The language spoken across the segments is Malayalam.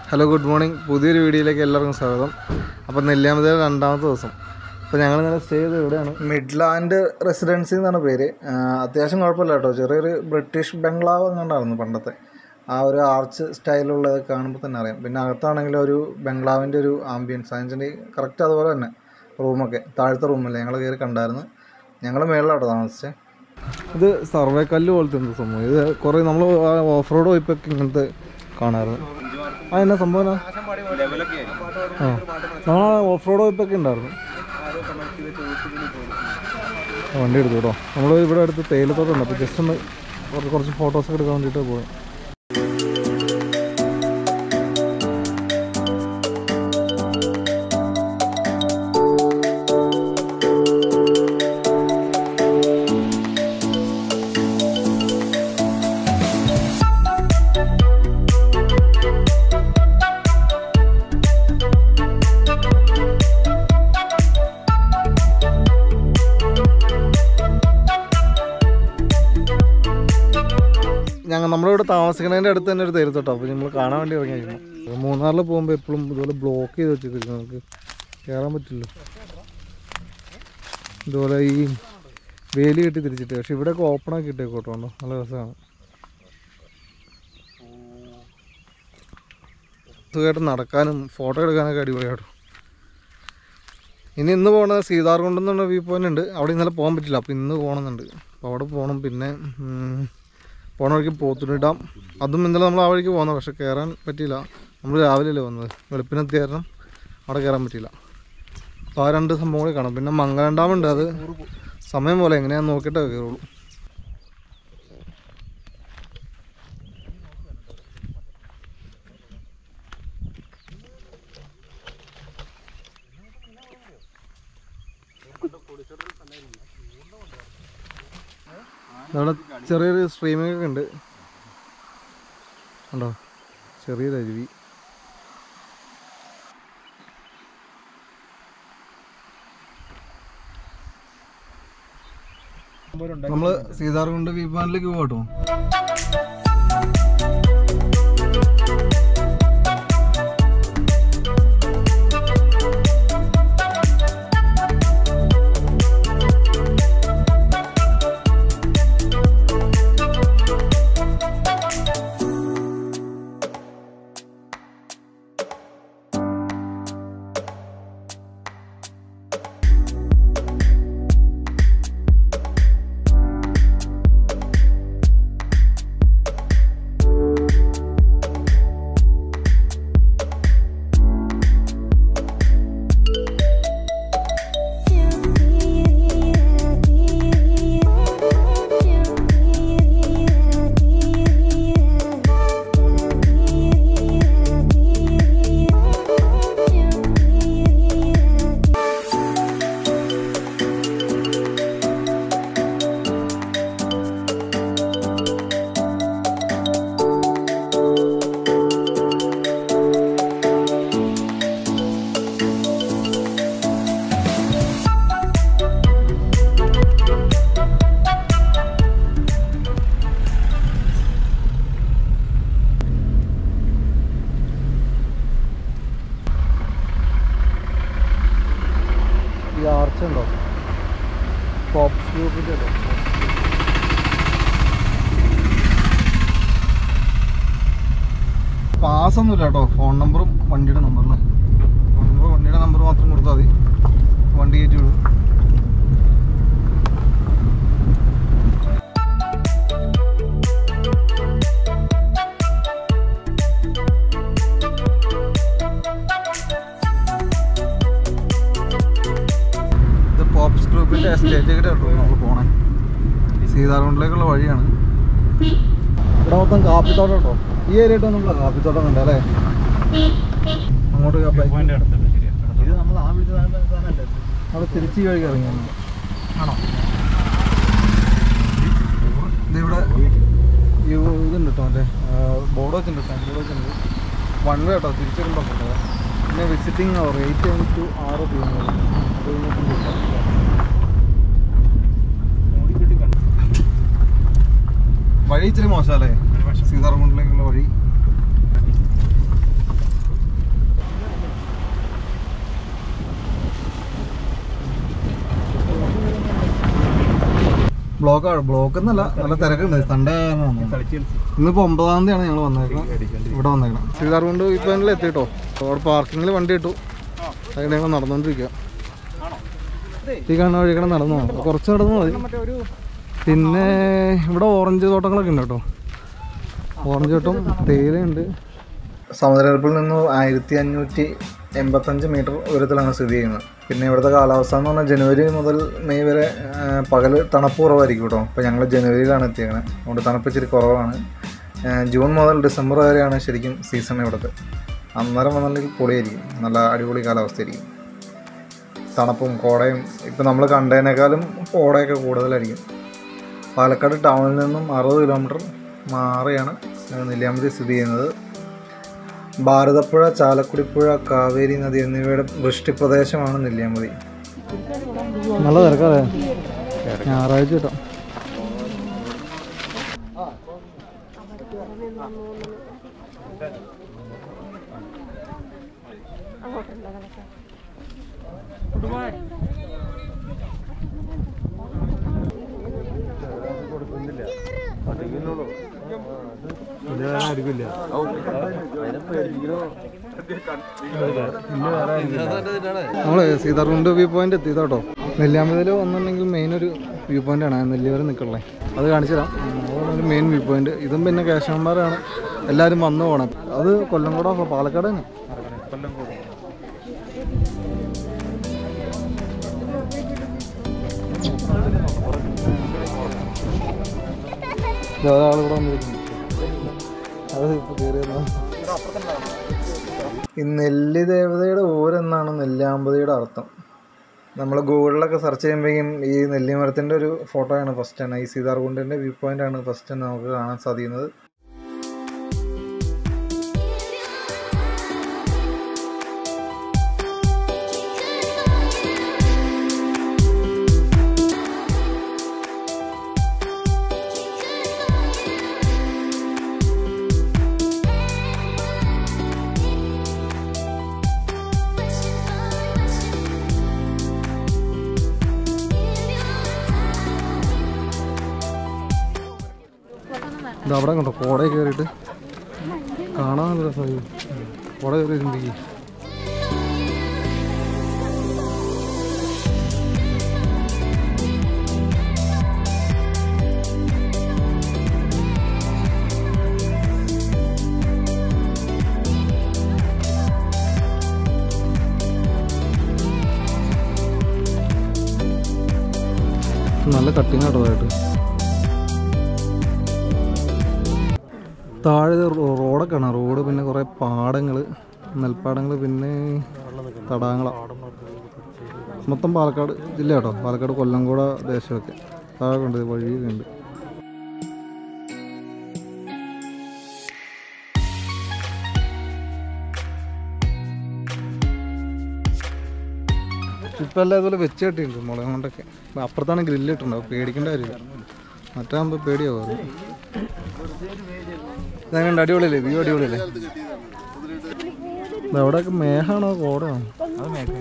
ഹലോ ഗുഡ് മോർണിംഗ് പുതിയൊരു വീഡിയോയിലേക്ക് എല്ലാവർക്കും സ്വാഗതം അപ്പോൾ നെല്ലിയാമ്പതിയുടെ രണ്ടാമത്തെ ദിവസം അപ്പോൾ ഞങ്ങൾ ഇന്നലെ സ്റ്റേ ചെയ്ത് എവിടെയാണ് മിഡ്ലാൻഡ് റെസിഡൻസി എന്നാണ് പേര് ആ, അത്യാവശ്യം കുഴപ്പമില്ല കേട്ടോ ചെറിയൊരു ബ്രിട്ടീഷ് ബംഗ്ലാവ് എങ്ങാണ്ടായിരുന്നു പണ്ടത്തെ ആ ഒരു ആർച്ച് സ്റ്റൈലുള്ളത് കാണുമ്പോൾ തന്നെ അറിയാം പിന്നെ അകത്താണെങ്കിൽ ഒരു ബംഗ്ലാവിൻ്റെ ഒരു ആംബിയൻസ് അതിൻ്റെ കറക്റ്റ് അതുപോലെ തന്നെ റൂമൊക്കെ താഴത്തെ റൂമല്ലേ ഞങ്ങൾ കയറി കണ്ടായിരുന്നു ഞങ്ങൾ മേളിലാട്ടോ താമസിച്ചത് ഇത് സർവേ കല്ല് പോലത്തെ എന്തോ സംഭവം ഇത് കുറേ നമ്മൾ ഓഫ് റോഡ് പോയപ്പോൾ ഇങ്ങനത്തെ കാണാറുണ്ട് ആ എന്നാ സംഭവം എന്നാ? ആ നമ്മൾ ഓഫ് റോഡ് പോയപ്പോൾ ഉണ്ടായിരുന്നു ആ, വണ്ടി എടുത്തു കേട്ടോ നമ്മൾ ഇവിടെ അടുത്ത് തേയിലത്തോട്ടുണ്ട് അപ്പോൾ ജസ്റ്റ് ഒന്ന് കുറച്ച് കുറച്ച് ഫോട്ടോസൊക്കെ എടുക്കാൻ വേണ്ടിയിട്ട് പോയി ഞങ്ങൾ നമ്മളിവിടെ താമസിക്കുന്നതിൻ്റെ അടുത്ത് തന്നെ ഒരു തേയിലത്തോട്ടം അപ്പോൾ നമ്മൾ കാണാൻ വേണ്ടി ഇറങ്ങിയിരിക്കണം മൂന്നാറിൽ പോകുമ്പോൾ എപ്പോഴും ഇതുപോലെ ബ്ലോക്ക് ചെയ്ത് വെച്ചിരിക്കും നമുക്ക് കയറാൻ പറ്റില്ല ഇതുപോലെ ഈ വേലി കെട്ടി തിരിച്ചിട്ട് പക്ഷെ ഇവിടെയൊക്കെ ഓപ്പൺ ആക്കി ഇട്ടേക്കോട്ടോ ഉണ്ടോ നല്ല രസമാണ് സുഖമായിട്ട് നടക്കാനും ഫോട്ടോ എടുക്കാനൊക്കെ അടിപൊളിയാട്ടോ ഇനി ഇന്ന് പോകുന്നത് സീതാർകുണ്ട് എന്നുള്ള വ്യൂ പോയിന്റ് ഉണ്ട് അവിടെ ഇന്നലെ പോകാൻ പറ്റില്ല അപ്പോൾ ഇന്ന് പോകണമെന്നുണ്ട് അപ്പോൾ അവിടെ പോകണം പിന്നെ ഉം, പോണ വഴിക്ക് പോത്തുണി ഡാം അതും ഇന്നലെ നമ്മൾ ആ വഴിക്ക് പോകുന്നത് പക്ഷെ കയറാൻ പറ്റിയില്ല നമ്മൾ രാവിലെയല്ലേ വന്നത് വെളുപ്പിനെത്തി കാരണം അവിടെ കയറാൻ പറ്റിയില്ല അപ്പോൾ ആ രണ്ട് സംഭവം കൂടി കാണാം പിന്നെ മംഗലം ഡാം ഉണ്ട് അത് സമയം പോലെ എങ്ങനെയാന്ന് നോക്കിയിട്ടേ കയറുള്ളൂ അവിടെ ചെറിയൊരു സ്ട്രീമിംഗ് ഒക്കെ ഉണ്ട് ഉണ്ടോ ചെറിയൊരു അരുവി നമ്മള് സീതാർകുണ്ട് വ്യൂ പോയിന്റിലേക്ക് പോകട്ടോ ഈ ആർച്ച് ഉണ്ടോ പോപ്പ് ഗ്രൂപ്പിൻ്റെ ഉണ്ടോ പാസ് ഒന്നുമില്ല കേട്ടോ ഫോൺ നമ്പറും വണ്ടിയുടെ നമ്പറിൽ ഫോൺ നമ്പർ വണ്ടിയുടെ നമ്പർ മാത്രം കൊടുത്താൽ മതി വണ്ടി കയറ്റി വിടും ഇത് പോപ്സ് ഗ്രൂപ്പിൻ്റെ എസ്റ്റേറ്റിലേക്ക് നമുക്ക് പോണേ സീതാർകുണ്ടിലേക്കുള്ള വഴിയാണ് ഇവിടെ മൊത്തം കാപ്പിത്തോട്ടം കേട്ടോ ഈ ഏരിയ നമ്മൾ കാപ്പിത്തോട്ടം ഉണ്ട് അല്ലേ അങ്ങോട്ട് ഇത് നമ്മൾ ആ വിളിച്ച സാധനമല്ലേ അവിടെ തിരിച്ച് ഈ വഴി ഇറങ്ങിയാണ് ആണോ ഇതിവിടെ ഈ ഇതുണ്ട് കേട്ടോ മറ്റേ ബോർഡ് വെച്ചിട്ടുണ്ട് സൈൻ ബോർഡ് വെച്ചിട്ടുണ്ട് വൺ വേ കേട്ടോ തിരിച്ചിരുമ്പോൾ പിന്നെ visiting hour eight AM to ആറ് പി എം വരെ അത് കഴിഞ്ഞിട്ട് വഴി ഇച്ചിരി മോശമല്ലേ സീതാർകുണ്ടിലേക്കുള്ള വഴി ബ്ലോക്ക് ബ്ലോക്ക് എന്നല്ല നല്ല തിരക്കുണ്ട് സൺഡേ കാരണമാണ് കളിച്ച് കളിച്ച് ഇന്നിപ്പോൾ ഒമ്പതാം തീയതിയാണ് ഞങ്ങൾ വന്നേക്കുന്നത് ഇവിടെ വന്നേക്കണം സീതാർ കൊണ്ട് ഇപ്പോൾ ഞങ്ങൾ എത്തിട്ടോ അവിടെ പാർക്കിങ്ങിൽ വണ്ടി ഇട്ടു അങ്ങനെ ഞങ്ങൾ നടന്നുകൊണ്ടിരിക്കുക ഈ കാണുന്ന വഴി കൂടെ നടന്നു പോകാം. കുറച്ച് നടന്നു മതി മറ്റേ ഒരു പിന്നെ ഇവിടെ ഓറഞ്ച് തോട്ടങ്ങളൊക്കെ ഉണ്ട് കേട്ടോ ഓറഞ്ച് തോട്ടം തേയിലയുണ്ട് സമുദ്രനിരപ്പിൽ നിന്ന് ആയിരത്തി അഞ്ഞൂറ്റി എൺപത്തഞ്ച് മീറ്റർ ഉയരത്തിലാണ് സ്ഥിതി ചെയ്യുന്നത് പിന്നെ ഇവിടുത്തെ കാലാവസ്ഥ എന്ന് പറഞ്ഞാൽ ജനുവരി മുതൽ മെയ് വരെ ആ, പകൽ തണുപ്പ് കുറവായിരിക്കും കേട്ടോ അപ്പോൾ ഞങ്ങൾ ജനുവരിയിലാണ് എത്തിയേക്കണത് അതുകൊണ്ട് തണുപ്പ് ഇച്ചിരി കുറവാണ് ആ, ജൂൺ മുതൽ ഡിസംബർ വരെയാണ് ശരിക്കും സീസൺ ഇവിടുത്തെ അന്നേരം വന്നിട്ടുണ്ടെങ്കിൽ പൊളിയായിരിക്കും നല്ല അടിപൊളി കാലാവസ്ഥയായിരിക്കും തണുപ്പും കോടയും ഇപ്പം നമ്മൾ കണ്ടതിനേക്കാളും കോടയൊക്കെ കൂടുതലായിരിക്കും പാലക്കാട് ടൗണിൽ നിന്നും അറുപത് കിലോമീറ്റർ മാറിയാണ് നെല്ലിയാമ്പതി സ്ഥിതി ചെയ്യുന്നത് ഭാരതപ്പുഴ ചാലക്കുടിപ്പുഴ കാവേരി നദി എന്നിവയുടെ വൃഷ്ടിപ്രദേശമാണ് നെല്ലിയാമ്പതി നല്ല തിരക്കതെ ഞായറാഴ്ച കേട്ടോ ആയിരിക്കില്ല നമ്മൾ സീതാർകുണ്ട് വ്യൂ പോയിന്റ് എത്തിയതാട്ടോ നെല്ലിയാമ്പതിയിൽ വന്നിട്ടുണ്ടെങ്കിൽ മെയിൻ ഒരു വ്യൂ പോയിന്റ് ആണ് നെല്ലിയാവരെ നിൽക്കണേ അത് കാണിച്ചു തരാം അതാണ് ഒരു മെയിൻ വ്യൂ പോയിന്റ് ഇതും പിന്നെ കേശവന്മാരാണ് എല്ലാവരും വന്നു പോകണം അത് കൊല്ലംകോട പാലക്കാട് തന്നെ കൊല്ലം കൂടും ഒരാൾ ഇവിടെ വന്നിരിക്കുന്നു അത് ഇപ്പോൾ കയറിയതാണ് ഈ നെല്ലി ദേവതയുടെ ഊരെന്നാണ് നെല്ലിയാമ്പതിയുടെ അർത്ഥം നമ്മൾ ഗൂഗിളിലൊക്കെ സെർച്ച് ചെയ്യുമ്പോഴേക്കും ഈ നെല്ലിമരത്തിൻ്റെ ഒരു ഫോട്ടോയാണ് ഫസ്റ്റ് തന്നെ ഈ സീതാർകുണ്ടിൻ്റെ വ്യൂ പോയിന്റ് ആണ് ഫസ്റ്റ് തന്നെ നമുക്ക് കാണാൻ സാധിക്കുന്നത് ഇത് അവിടെ കണ്ടോ കോട കയറിയിട്ട് കാണാൻ നല്ല രസമായി കോട കയറി ചിന്തിക്കും നല്ല കട്ടിങ് ആട്ടോ ആയിട്ട് താഴെ റോ- റോഡൊക്കെ ആണ് റോഡ് പിന്നെ കുറേ പാടങ്ങൾ നെൽപ്പാടങ്ങൾ പിന്നെ തടാങ്ങള മൊത്തം പാലക്കാട് ജില്ല കേട്ടോ പാലക്കാട് കൊല്ലംകോട ദേശമൊക്കെ താഴെ ഉണ്ട് വഴിയൊക്കെ ഉണ്ട് ഇപ്പം എല്ലാം ഇതുപോലെ വെച്ച് കെട്ടിയിട്ടുണ്ട് മുളക് കൊണ്ടൊക്കെ അപ്പൊ അപ്പുറത്താണ് ഗ്രില്ല് ഇട്ടുണ്ടാവും പേടിക്കേണ്ട കാര്യമില്ല മറ്റാകുമ്പോൾ പേടിയാവും ഇതങ്ങനെ അടിപൊളിയല്ലേ വ്യൂ അടിപൊളിയല്ലേ ഇത് അവിടെയൊക്കെ മേഘാണോ കോടയാണോ അത് മേഘ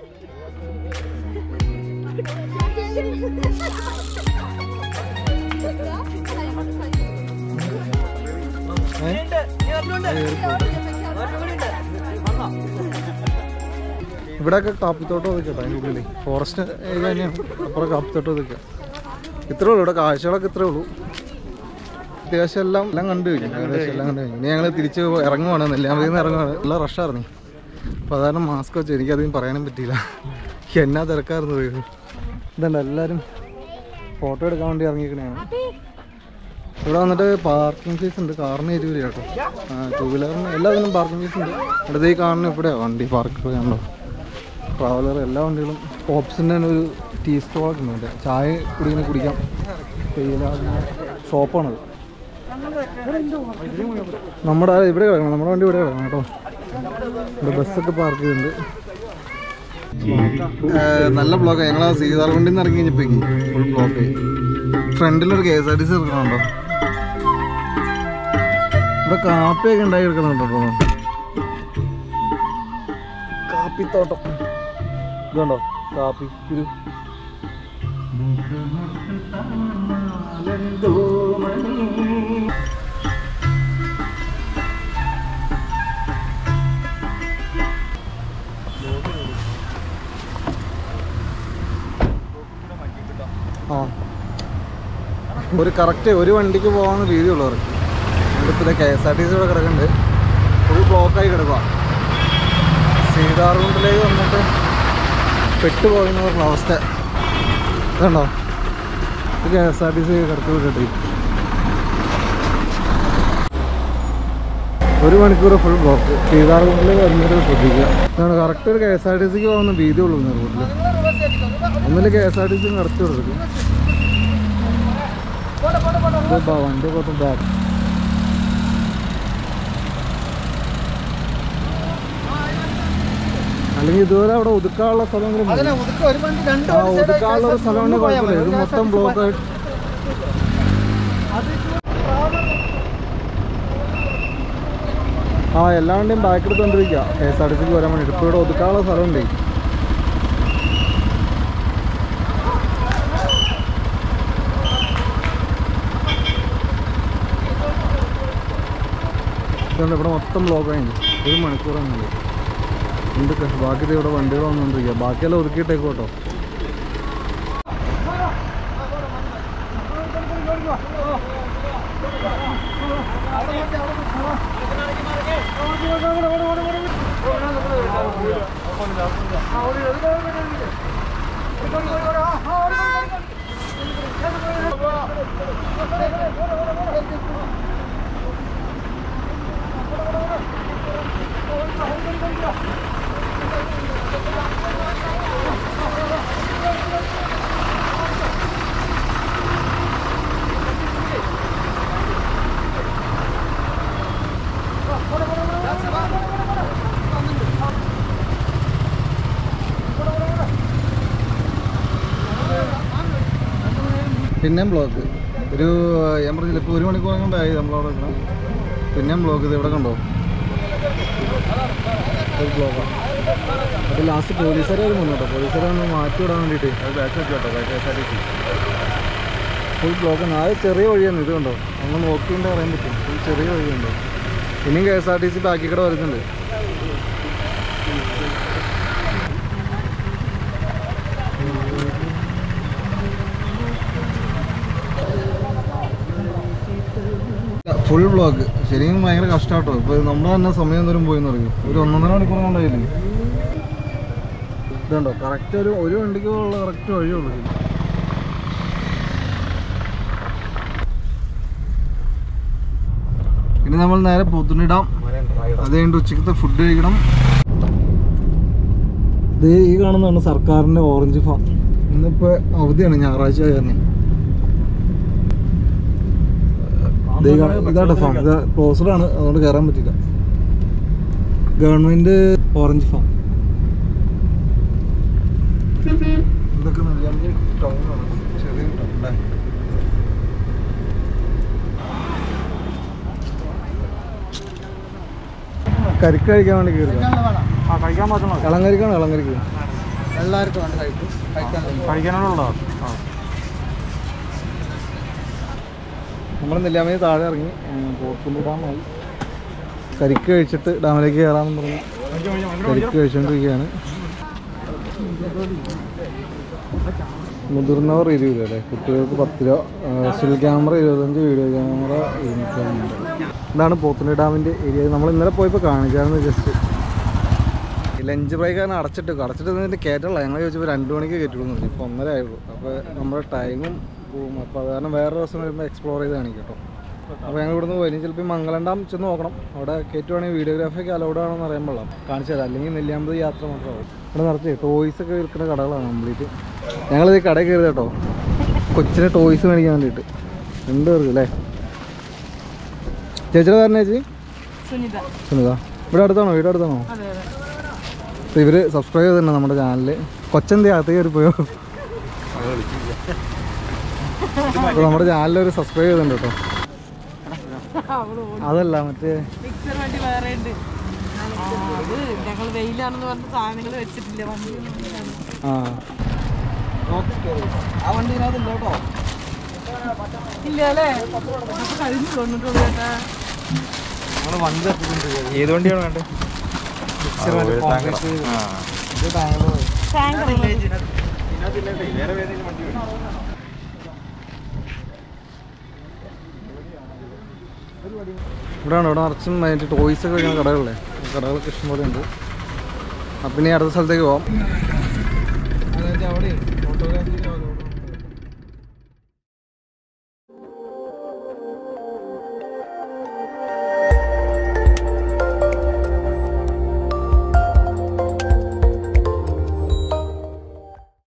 ഇവിടെയൊക്കെ കാപ്പിത്തോട്ടം ഒതുക്കട്ടോ അതിൻ്റെ ഉള്ളിൽ ഫോറസ്റ്റ് ഏരിയ തന്നെയാണ് അപ്പുറം കാപ്പിത്തോട്ടം ഒതുക്കുക ഇത്രേ ഉള്ളൂ ഇവിടെ കാഴ്ചകളൊക്കെ ഇത്രേ ഉള്ളൂ അത്യാവശ്യം എല്ലാം എല്ലാം കണ്ടു കഴിഞ്ഞു ഏകദേശം എല്ലാം കണ്ടു കഴിഞ്ഞു ഇനി ഞങ്ങൾ തിരിച്ച് ഇറങ്ങുവാണ് നെല്ലിയാമ്പതിയിൽ നിന്ന് ഇറങ്ങുവാണ് എല്ലാം റഷായിരുന്നു അപ്പോൾ അതാണ് മാസ്ക് വെച്ച് എനിക്കധികം പറയാനും പറ്റിയില്ല എന്നാ തിരക്കായിരുന്നു ഇത് ഇതുണ്ട് എല്ലാവരും ഫോട്ടോ എടുക്കാൻ വേണ്ടി ഇറങ്ങിയിരിക്കണതാണ് ഇവിടെ വന്നിട്ട് പാർക്കിംഗ് ഫീസ് ഉണ്ട് കാറിന് ഇരുപത് രൂപ കേട്ടോ ടൂ വീലറിന് എല്ലാത്തിനും പാർക്കിംഗ് ഫീസ് ഉണ്ട് അടുത്ത ഈ കാണുന്ന ഇവിടെ വണ്ടി പാർക്ക് ചെയ്യാനുണ്ടോ ട്രാവലർ എല്ലാ വണ്ടികളും ഓപ്സിൻ്റെ തന്നെ ഒരു ടീ സ്റ്റോളൊക്കെ ഉണ്ട് ഇവിടെ. ചായ കുടിക്കുന്ന കുടിക്കാം തേയില ഷോപ്പാണത് നമ്മുടെ ആ ഇവിടെ കിടക്കണം നമ്മുടെ വണ്ടി ഇവിടെ കിടക്കണം കേട്ടോ ഇവിടെ ബസ്സൊക്കെ പാർക്ക് ചെയ്തിട്ടുണ്ട് നല്ല ബ്ലോക്ക് ഞങ്ങൾ ആ സീതാർകുണ്ടിൽ നിന്ന് ഇറങ്ങി കഴിഞ്ഞപ്പോഴേക്ക് ഫുൾ ബ്ലോക്ക് ഫ്രണ്ടിലൊരു K S R T C ഇറക്കണുണ്ടോ ഇവിടെ കാപ്പിയൊക്കെ ഉണ്ടായി എടുക്കണുണ്ടോ കാപ്പിത്തോട്ടം ഇതുണ്ടോ കാപ്പി ഒരു ആ ഒരു കറക്റ്റ് ഒരു വണ്ടിക്ക് പോകാവുന്ന രീതിയുള്ളവർക്ക് ഇതിപ്പോൾ K S R T C ഇവിടെ കിടക്കുന്നുണ്ട് ഫുൾ ബ്ലോക്കായി കിടക്കുക സീതാർകുണ്ടിലേക്ക് വന്നിട്ട് പെട്ടുപോകുന്ന പറഞ്ഞ അവസ്ഥ ഇതുണ്ടോ ഇത് K S R T C കിടക്ക് വിട്ടിട്ട് ഒരു മണിക്കൂർ ഫുൾ ബ്ലോക്ക് സീതാർകുണ്ടിലേക്ക് വരുന്നത് ശ്രദ്ധിക്കുക ഇതാണ് കറക്റ്റ് ഒരു കെ എസ് ആർ ടി സിക്ക് പോകുന്ന വീതിയുള്ളൂ റൂട്ടിൽ ഒന്നില് K S R T C നടത്തി കൊടുക്കും വണ്ടി കൊത്തും ബാക്ക് അല്ലെങ്കിൽ ഇതുവരെ അവിടെ ഒതുക്കാനുള്ള സ്ഥലം ആ ഒതുക്കാനുള്ള ഒരു സ്ഥലം ഉണ്ടെങ്കിൽ കുഴപ്പമില്ല ഇത് മൊത്തം ബ്ലോക്ക് ആയിട്ട് ആ എല്ലാ വണ്ടിയും ബാക്ക് എടുത്തോണ്ടിരിക്കുക കെ എസ് ആർ ടി സിക്ക് വരാൻ വേണ്ടിയിട്ട് ഇപ്പോൾ ഇവിടെ ഒതുക്കാനുള്ള സ്ഥലമുണ്ട് ഇതുകൊണ്ട് ഇവിടെ മൊത്തം ബ്ലോക്ക് ആയിരുന്നു ഒരു മണിക്കൂറാണ് എന്തൊക്കെ ബാക്കി ദേ ഇവിടെ വണ്ടികൾ വന്നുകൊണ്ടിരിക്കുക ബാക്കിയെല്ലാം ഒതുക്കിയിട്ടേക്കും കേട്ടോ പിന്നെയും ബ്ലോക്ക് ഒരു ഞാൻ പറഞ്ഞില്ല ഇപ്പോൾ ഒരു മണിക്കൂർ കൊണ്ടായി നമ്മളവിടെ നിൽക്കണം പിന്നെയും ബ്ലോക്ക് ഇത് ഇവിടെ കണ്ടോ ഒരു ബ്ലോക്കാണ് അപ്പോൾ ലാസ്റ്റ് പോലീസുകാരെ വന്നു കേട്ടോ പോലീസുകാരെ ഒന്ന് മാറ്റി വിടാൻ വേണ്ടിയിട്ട് അത് ബാക്ക് വെച്ചു കേട്ടോ back S R T C full ബ്ലോക്കാണ് അത് ചെറിയ വഴിയാണ് ഇത് കണ്ടോ ഒന്ന് നോക്കിയിട്ട് പറയാൻ പറ്റും ഫുൾ ചെറിയ വഴിയുണ്ട് ഇനിയും K S R T C ബാക്കി കൂടെ വരുന്നുണ്ട് ഫുൾ ബ്ലോക്ക് ശരിക്കും ഭയങ്കര കഷ്ടാട്ടോ ഇപ്പൊ നമ്മുടെ തന്നെ സമയം എന്തോരം പോയി പറയും ഒരു ഒന്നൊന്നര മണിക്കൂർ കൊണ്ടായില്ലേ ഇതുണ്ടോ കറക്റ്റ് ഒരു ഒരു വണ്ടിക്ക് ഉള്ള കറക്റ്റ് വഴിയുള്ളൂ ഇതിൽ. ഇനി നമ്മൾ നേരെ പോത്തുണ്ടിടാം അത് കഴിഞ്ഞിട്ട് ഉച്ചക്കത്തെ ഫുഡ് കഴിക്കണം ഇത് ഈ കാണുന്നതാണ് സർക്കാരിന്റെ ഓറഞ്ച് ഫാം ഇന്നിപ്പോ അവധിയാണ് ഞായറാഴ്ച കാരണം ദേ ഈ കാണ- ഇതാട്ടോ ഫാം ഇത് ക്ലോസ്ഡ് ആണ് അതുകൊണ്ട് കയറാൻ പറ്റില്ല ഗവൺമെന്റ് ഓറഞ്ച് ഫാം ഇതൊക്കെ നെല്ലിയാമ്പതി ടൗൺ ആണ് ചെറിയ ടൗൺ അല്ലേ കരിക്ക് കഴിക്കാൻ വേണ്ടി കയറി ആ കഴിക്കാൻ പറ്റണോ ഇളങ്കരിക്കാണ് ഇളങ്കരിക്ക് എല്ലാവർക്കും വേണ്ട കഴിക്കും കഴിക്കാൻ കഴിക്കാനുള്ളോ ആ നമ്മൾ നെല്ലിയാമ്പതി താഴെ ഇറങ്ങി പോത്തുണ്ടി ഡാമായി കരിക്ക് കഴിച്ചിട്ട് ഡാമിലേക്ക് കയറാമെന്ന് പറഞ്ഞ് കരിക്ക് കഴിച്ചുകൊണ്ടിരിക്കുകയാണ് മുതിർന്നവർ ഇരുപത് രൂപ അല്ലേ കുട്ടികൾക്ക് പത്ത് രൂപ സ്റ്റിൽ ക്യാമറ ഇരുപത്തഞ്ച് വീഡിയോ ക്യാമറ ഇരുന്നൂറ്റമ്പത് ഇതാണ് പോത്തുണ്ടി ഡാമിൻ്റെ ഏരിയ നമ്മൾ ഇന്നലെ പോയപ്പോൾ കാണിച്ചായിരുന്നു ജസ്റ്റ് ലഞ്ച് ബ്രേക്കാണ് അടച്ചിട്ട് അടച്ചിട്ട് നിന്നിട്ട് കയറ്റുള്ള ഞങ്ങൾ ചോദിച്ചപ്പോൾ രണ്ട് മണിക്ക് കയറ്റുള്ളൂ എന്ന് പറഞ്ഞു ഇപ്പോൾ ഒന്നര ആയുള്ളൂ അപ്പോൾ നമ്മുടെ ടൈമും പോവും അപ്പോൾ അത് കാരണം വേറെ ദിവസം വരുമ്പോൾ എക്സ്പ്ലോർ ചെയ്ത് കാണിക്കും കേട്ടോ അപ്പോൾ ഞങ്ങൾ ഇവിടുന്ന് പോയി ഇനി ചിലപ്പോൾ മംഗലണ്ടാം ചെന്ന് നോക്കണം അവിടെ കയറ്റുവാണെങ്കിൽ വീഡിയോഗ്രാഫിക്ക് അലൗഡ് ആണെന്ന് അറിയാൻ പാടില്ല കാണിച്ചു തരാം അല്ലെങ്കിൽ നെല്ലിയാമ്പത് യാത്ര മാത്രമാവും ഇവിടെ നിറച്ച് ടോയ്സ് ഒക്കെ വിൽക്കുന്ന കടകളാണ് കംപ്ലീറ്റ് ഞങ്ങളിത് ഈ കടയിൽ കയറി കേട്ടോ കൊച്ചിന് ടോയ്സ് മേടിക്കാൻ വേണ്ടിയിട്ട് രണ്ട് പേർക്ക് അല്ലേ ചേച്ചിയുടെ കാരണം ചേച്ചി സുനിത സുനിത ഇവിടെ അടുത്താണോ വീട് അടുത്താണോ അതെ അതെ അപ്പോൾ ഇവർ സബ്സ്ക്രൈബ് ചെയ്തിട്ടുണ്ട് നമ്മുടെ ചാനലിൽ കൊച്ചൻ്റെ അകത്ത് കയറി പോയോ അപ്പോൾ നമ്മുടെ ചാനലിൽ ഒരു സബ്സ്ക്രൈബ് ചെയ്തിട്ടുണ്ട് കേട്ടോ അവള് ഓടി അതല്ല മറ്റേ മിക്സർ വണ്ടി വേറെ ഉണ്ട് അത് ഞങ്ങൾ വെയിലാണെന്ന് പറഞ്ഞ സാധനങ്ങൾ വെച്ചിട്ടില്ല വണ്ടി ആ ആ വണ്ടി ഇതിനകത്ത് കേട്ടോ ഇല്ല അല്ലേ കഴിഞ്ഞു തോന്നിട്ടുള്ളൂ ചേട്ടാ നമ്മൾ വണ്ടി തപ്പിക്കൊണ്ടിരിക്കുകയാണ് ഏത് വണ്ടിയാണ് വേണ്ടത് മിക്സർ മറ്റേ കോൺക്രീറ്റ് ഇത് ബാംഗ്ലൂർ ടാങ്കർ ഇവിടെയാണ് ഇവിടെ നിറച്ചും മറ്റേ ടോയ്സ് ഒക്കെ വയ്ക്കുന്ന കടകളിലെ കടകളൊക്കെ ഇഷ്ടംപോലെ ഉണ്ട് അപ്പം ഇനി അടുത്ത സ്ഥലത്തേക്ക് പോവാം അവിടെ ഫോട്ടോഗ്രാഫി